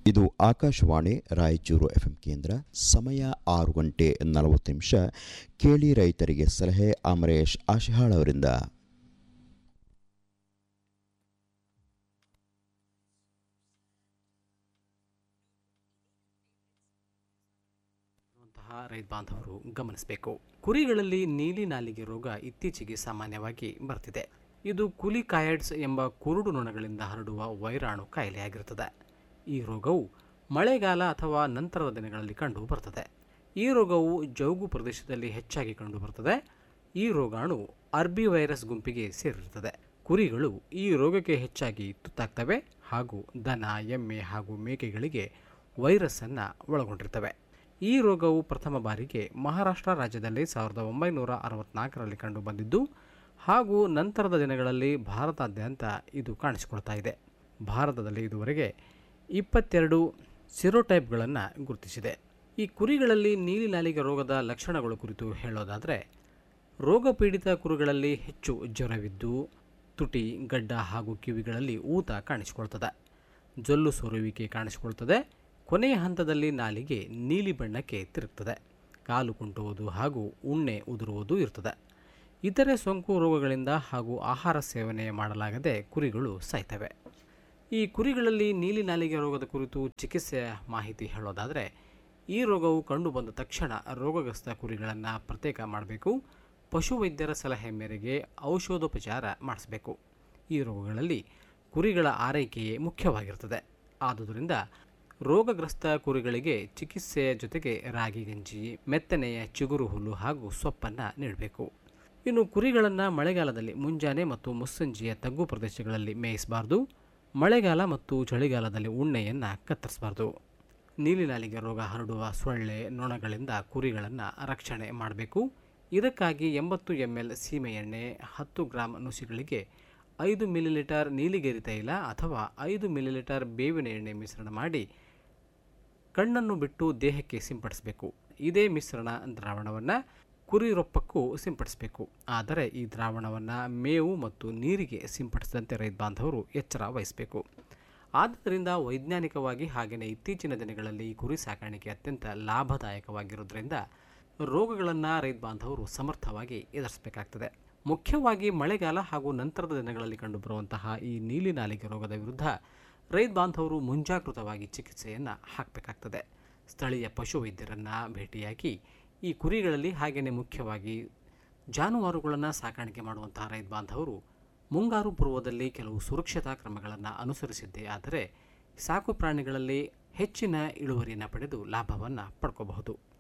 ಇದು ಆಕಾಶವಾಣಿ ರಾಯಚೂರು ಎಫ್ಎಂ ಕೇಂದ್ರ ಸಮಯ ಆರು ಗಂಟೆ ನಲವತ್ತು ನಿಮಿಷ ಕೇಳಿ ರೈತರಿಗೆ ಸಲಹೆ ಅಮರೇಶ್ ಆಶಿಹಾಳ್ ಅವರಿಂದ ಇರುವಂತಹ ರೈತ ಬಾಂಧವರು ಗಮನಿಸಬೇಕು ಕುರಿಗಳಲ್ಲಿ ನೀಲಿ ನಾಲಿಗೆ ರೋಗ ಇತ್ತೀಚೆಗೆ ಸಾಮಾನ್ಯವಾಗಿ ಬರ್ತಿದೆ ಇದು ಕುಲಿಕಾಯಡ್ಸ್ ಎಂಬ ಕುರುಡು ನೊಣಗಳಿಂದ ಹರಡುವ ವೈರಾಣು ಕಾಯಿಲೆಯಾಗಿರುತ್ತದೆ ಈ ರೋಗವು ಮಳೆಗಾಲ ಅಥವಾ ನಂತರದ ದಿನಗಳಲ್ಲಿ ಕಂಡು ಬರ್ತದೆ ಈ ರೋಗವು ಜೌಗು ಪ್ರದೇಶದಲ್ಲಿ ಹೆಚ್ಚಾಗಿ ಕಂಡು ಬರ್ತದೆ ಈ ರೋಗಾಣು ಅರ್ಬಿ ವೈರಸ್ ಗುಂಪಿಗೆ ಸೇರಿರುತ್ತದೆ ಕುರಿಗಳು ಈ ರೋಗಕ್ಕೆ ಹೆಚ್ಚಾಗಿ ತುತ್ತಾಗ್ತವೆ ಹಾಗೂ ದನ ಎಮ್ಮೆ ಹಾಗೂ ಮೇಕೆಗಳಿಗೆ ವೈರಸ್ಸನ್ನು ಒಳಗೊಂಡಿರ್ತವೆ ಈ ರೋಗವು ಪ್ರಥಮ ಬಾರಿಗೆ ಮಹಾರಾಷ್ಟ್ರ ರಾಜ್ಯದಲ್ಲಿ ಸಾವಿರದ ಒಂಬೈನೂರ ಅರವತ್ನಾಲ್ಕರಲ್ಲಿ ಕಂಡು ಬಂದಿದ್ದು ಹಾಗೂ ನಂತರದ ದಿನಗಳಲ್ಲಿ ಭಾರತಾದ್ಯಂತ ಇದು ಕಾಣಿಸಿಕೊಳ್ತಾ ಇದೆ ಭಾರತದಲ್ಲಿ ಇದುವರೆಗೆ ಇಪ್ಪತ್ತೆರಡು ಸಿರೋಟೈಪ್ಗಳನ್ನು ಗುರುತಿಸಿದೆ ಈ ಕುರಿಗಳಲ್ಲಿ ನೀಲಿ ನಾಲಿಗೆ ರೋಗದ ಲಕ್ಷಣಗಳು ಕುರಿತು ಹೇಳೋದಾದರೆ ರೋಗಪೀಡಿತ ಕುರಿಗಳಲ್ಲಿ ಹೆಚ್ಚು ಜ್ವರವಿದ್ದು ತುಟಿ ಗಡ್ಡ ಹಾಗೂ ಕಿವಿಗಳಲ್ಲಿ ಊತ ಕಾಣಿಸಿಕೊಳ್ತದೆ ಜೊಲ್ಲು ಸೋರುವಿಕೆ ಕಾಣಿಸಿಕೊಳ್ತದೆ ಕೊನೆಯ ಹಂತದಲ್ಲಿ ನಾಲಿಗೆ ನೀಲಿ ಬಣ್ಣಕ್ಕೆ ತಿರುಗ್ತದೆ ಕಾಲು ಕುಂಟುವುದು ಹಾಗೂ ಉಣ್ಣೆ ಉದುರುವುದು ಇರ್ತದೆ ಇತರೆ ಸೋಂಕು ರೋಗಗಳಿಂದ ಹಾಗೂ ಆಹಾರ ಸೇವನೆ ಮಾಡಲಾಗದೆ ಕುರಿಗಳು ಸಾಯ್ತವೆ ಈ ಕುರಿಗಳಲ್ಲಿ ನೀಲಿ ನಾಲಿಗೆ ರೋಗದ ಕುರಿತು ಚಿಕಿತ್ಸೆಯ ಮಾಹಿತಿ ಹೇಳೋದಾದರೆ ಈ ರೋಗವು ಕಂಡುಬಂದ ತಕ್ಷಣ ರೋಗಗ್ರಸ್ತ ಕುರಿಗಳನ್ನು ಪ್ರತ್ಯೇಕ ಮಾಡಬೇಕು ಪಶುವೈದ್ಯರ ಸಲಹೆ ಮೇರೆಗೆ ಔಷಧೋಪಚಾರ ಮಾಡಿಸಬೇಕು ಈ ರೋಗಗಳಲ್ಲಿ ಕುರಿಗಳ ಆರೈಕೆಯೇ ಮುಖ್ಯವಾಗಿರ್ತದೆ ಆದುದರಿಂದ ರೋಗಗ್ರಸ್ತ ಕುರಿಗಳಿಗೆ ಚಿಕಿತ್ಸೆಯ ಜೊತೆಗೆ ರಾಗಿ ಗಂಜಿ ಮೆತ್ತನೆಯ ಚಿಗುರು ಹುಲ್ಲು ಹಾಗೂ ಸೊಪ್ಪನ್ನು ನೀಡಬೇಕು ಇನ್ನು ಕುರಿಗಳನ್ನು ಮಳೆಗಾಲದಲ್ಲಿ ಮುಂಜಾನೆ ಮತ್ತು ಮುಸ್ಸಂಜೆಯ ತಗ್ಗು ಪ್ರದೇಶಗಳಲ್ಲಿ ಮೇಯಿಸಬಾರ್ದು ಮಳೆಗಾಲ ಮತ್ತು ಚಳಿಗಾಲದಲ್ಲಿ ಉಣ್ಣೆಯನ್ನು ಕತ್ತರಿಸಬಾರ್ದು ನೀಲಿ ನಾಲಿಗೆ ರೋಗ ಹರಡುವ ಸೊಳ್ಳೆ ನೊಣಗಳಿಂದ ಕುರಿಗಳನ್ನು ರಕ್ಷಣೆ ಮಾಡಬೇಕು ಇದಕ್ಕಾಗಿ ಎಂಬತ್ತು ಎಮ್ ಎಲ್ ಸೀಮೆ ಎಣ್ಣೆ ಹತ್ತು ಗ್ರಾಂ ನುಸಿಗಳಿಗೆ ಐದು ಮಿಲಿಲೀಟರ್ ನೀಲಿಗೆರಿ ತೈಲ ಅಥವಾ ಐದು ಮಿಲಿಲೀಟರ್ ಬೇವಿನ ಎಣ್ಣೆ ಮಿಶ್ರಣ ಮಾಡಿ ಕಣ್ಣನ್ನು ಬಿಟ್ಟು ದೇಹಕ್ಕೆ ಸಿಂಪಡಿಸಬೇಕು ಇದೇ ಮಿಶ್ರಣ ದ್ರಾವಣವನ್ನು ಕುರಿ ರೊಪ್ಪಕ್ಕೂ ಸಿಂಪಡಿಸಬೇಕು ಆದರೆ ಈ ದ್ರಾವಣವನ್ನು ಮೇವು ಮತ್ತು ನೀರಿಗೆ ಸಿಂಪಡಿಸಿದಂತೆ ರೈತ ಬಾಂಧವರು ಎಚ್ಚರ ವಹಿಸಬೇಕು ಆದ್ದರಿಂದ ವೈಜ್ಞಾನಿಕವಾಗಿ ಹಾಗೆಯೇ ಇತ್ತೀಚಿನ ದಿನಗಳಲ್ಲಿ ಈ ಕುರಿ ಸಾಕಾಣಿಕೆ ಅತ್ಯಂತ ಲಾಭದಾಯಕವಾಗಿರೋದ್ರಿಂದ ರೋಗಗಳನ್ನು ರೈತ ಬಾಂಧವರು ಸಮರ್ಥವಾಗಿ ಎದುರಿಸಬೇಕಾಗ್ತದೆ ಮುಖ್ಯವಾಗಿ ಮಳೆಗಾಲ ಹಾಗೂ ನಂತರದ ದಿನಗಳಲ್ಲಿ ಕಂಡುಬರುವಂತಹ ಈ ನೀಲಿ ನಾಲಿಗೆ ರೋಗದ ವಿರುದ್ಧ ರೈತ ಬಾಂಧವರು ಮುಂಜಾಗೃತವಾಗಿ ಚಿಕಿತ್ಸೆಯನ್ನು ಹಾಕಬೇಕಾಗ್ತದೆ ಸ್ಥಳೀಯ ಪಶುವೈದ್ಯರನ್ನು ಭೇಟಿಯಾಗಿ ಈ ಕುರಿಗಳಲ್ಲಿ ಹಾಗೆಯೇ ಮುಖ್ಯವಾಗಿ ಜಾನುವಾರುಗಳನ್ನು ಸಾಕಾಣಿಕೆ ಮಾಡುವಂತಹ ರೈತ ಬಾಂಧವರು ಮುಂಗಾರು ಪೂರ್ವದಲ್ಲಿ ಕೆಲವು ಸುರಕ್ಷತಾ ಕ್ರಮಗಳನ್ನು ಅನುಸರಿಸಿದ್ದೇ ಆದರೆ ಸಾಕು ಪ್ರಾಣಿಗಳಲ್ಲಿ ಹೆಚ್ಚಿನ ಇಳುವರಿಯನ್ನು ಪಡೆದು ಲಾಭವನ್ನು ಪಡ್ಕೋಬಹುದು